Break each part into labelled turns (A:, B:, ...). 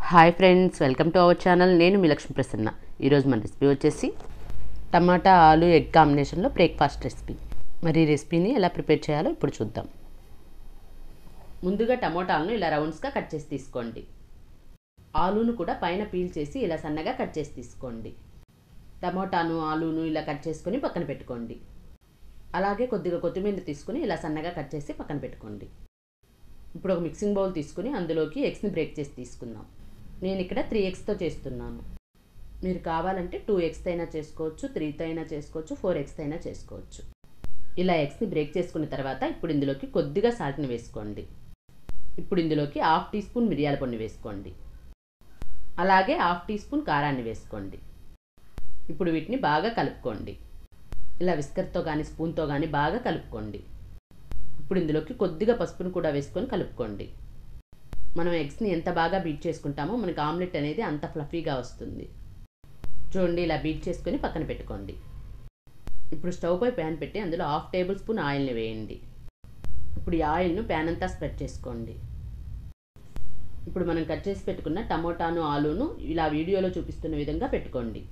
A: hi friends welcome to our channel నేను మీ లక్ష్మి ప్రసన్న ఈరోజు మన రెసిపీ వచ్చేసి టమాటా ఆలు ఎగ్ కాంబినేషన్లో బ్రేక్ఫాస్ట్ రెసిపీ మరి ఈ రెసిపీని ఎలా ప్రిపేర్ చేయాలో ఇప్పుడు చూద్దాం ముందుగా టమోటాలను ఇలా రౌండ్స్గా కట్ చేసి తీసుకోండి ఆలును కూడా పైన పీల్ చేసి ఇలా సన్నగా కట్ చేసి తీసుకోండి టమోటాను ఆలును ఇలా కట్ చేసుకొని పక్కన పెట్టుకోండి అలాగే కొద్దిగా కొత్తిమీర తీసుకుని ఇలా సన్నగా కట్ చేసి పక్కన పెట్టుకోండి ఇప్పుడు ఒక మిక్సింగ్ బౌల్ తీసుకుని అందులోకి ఎగ్స్ని బ్రేక్ చేసి తీసుకుందాం నేను ఇక్కడ త్రీ ఎగ్స్తో చేస్తున్నాను మీరు కావాలంటే టూ ఎగ్స్తో అయినా చేసుకోవచ్చు త్రీతో అయినా చేసుకోవచ్చు ఫోర్ ఎగ్స్తో అయినా చేసుకోవచ్చు ఇలా ఎగ్స్ని బ్రేక్ చేసుకున్న తర్వాత ఇప్పుడు ఇందులోకి కొద్దిగా సాల్ట్ని వేసుకోండి ఇప్పుడు ఇందులోకి హాఫ్ టీ స్పూన్ మిరియాల పొడిని వేసుకోండి అలాగే హాఫ్ టీ స్పూన్ కారాన్ని వేసుకోండి ఇప్పుడు వీటిని బాగా కలుపుకోండి ఇలా విస్కర్తో కానీ స్పూన్తో కానీ బాగా కలుపుకోండి ఇప్పుడు ఇందులోకి కొద్దిగా పసుపును కూడా వేసుకొని కలుపుకోండి మనం ఎగ్స్ని ఎంత బాగా బీట్ చేసుకుంటామో మనకి ఆమ్లెట్ అనేది అంత ఫ్లఫీగా వస్తుంది చూడండి ఇలా బీట్ చేసుకొని పక్కన పెట్టుకోండి ఇప్పుడు స్టవ్ పై ప్యాన్ పెట్టి అందులో హాఫ్ టేబుల్ స్పూన్ ఆయిల్ని వేయండి ఇప్పుడు ఈ ఆయిల్ను ప్యాన్ అంతా స్ప్రెడ్ చేసుకోండి ఇప్పుడు మనం కట్ చేసి పెట్టుకున్న టమోటాను ఆలును ఇలా వీడియోలో చూపిస్తున్న విధంగా పెట్టుకోండి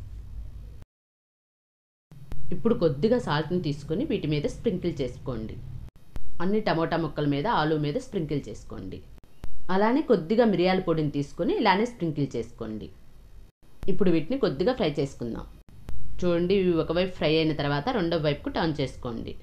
A: ఇప్పుడు కొద్దిగా సాల్ట్ని తీసుకొని వీటి మీద స్ప్రింకిల్ చేసుకోండి అన్ని టమోటా ముక్కల మీద ఆలు మీద స్ప్రింకిల్ చేసుకోండి అలానే కొద్దిగా మిరియాల పొడిని తీసుకొని ఇలానే స్ప్రింకిల్ చేసుకోండి ఇప్పుడు వీటిని కొద్దిగా ఫ్రై చేసుకుందాం చూడండి ఇవి ఒకవైపు ఫ్రై అయిన తర్వాత రెండో వైపుకు టర్న్ చేసుకోండి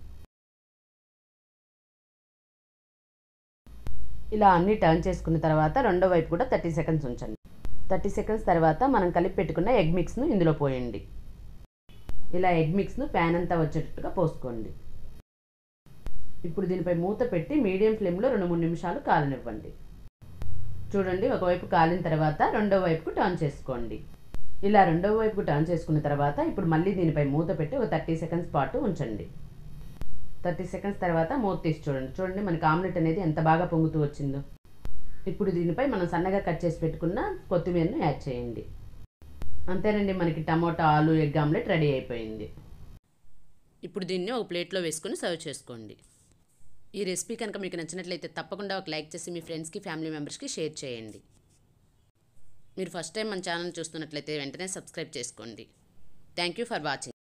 A: ఇలా అన్ని టర్న్ చేసుకున్న తర్వాత రెండో వైపు కూడా థర్టీ సెకండ్స్ ఉంచండి థర్టీ సెకండ్స్ తర్వాత మనం కలిపి పెట్టుకున్న ఎగ్ మిక్స్ను ఇందులో పోయండి ఇలా ఎగ్ మిక్స్ను ప్యాన్ అంతా వచ్చేటట్టుగా పోసుకోండి ఇప్పుడు దీనిపై మూత పెట్టి మీడియం ఫ్లేమ్లో రెండు మూడు నిమిషాలు కాలనివ్వండి చూడండి ఒకవైపు కాలిన తర్వాత రెండో వైపుకు టర్న్ చేసుకోండి ఇలా రెండో వైపుకు టర్న్ చేసుకున్న తర్వాత ఇప్పుడు మళ్ళీ దీనిపై మూత పెట్టి ఒక థర్టీ సెకండ్స్ పాటు ఉంచండి థర్టీ సెకండ్స్ తర్వాత మూత తీసి చూడండి చూడండి మనకి ఆమ్లెట్ అనేది ఎంత బాగా పొంగుతూ వచ్చిందో ఇప్పుడు దీనిపై మనం సన్నగా కట్ చేసి పెట్టుకున్న కొత్తిమీరను యాడ్ చేయండి అంతేనండి మనకి టమోటా ఆలు ఎగ్ ఆమ్లెట్ రెడీ అయిపోయింది ఇప్పుడు దీన్ని ఒక ప్లేట్లో వేసుకొని సర్వ్ చేసుకోండి ఈ రెసిపీ కనుక మీకు నచ్చినట్లయితే తప్పకుండా ఒక లైక్ చేసి మీ ఫ్రెండ్స్కి ఫ్యామిలీ మెంబర్స్కి షేర్ చేయండి మీరు ఫస్ట్ టైం మన ఛానల్ చూస్తున్నట్లయితే వెంటనే సబ్స్క్రైబ్ చేసుకోండి థ్యాంక్ యూ ఫర్ వాచింగ్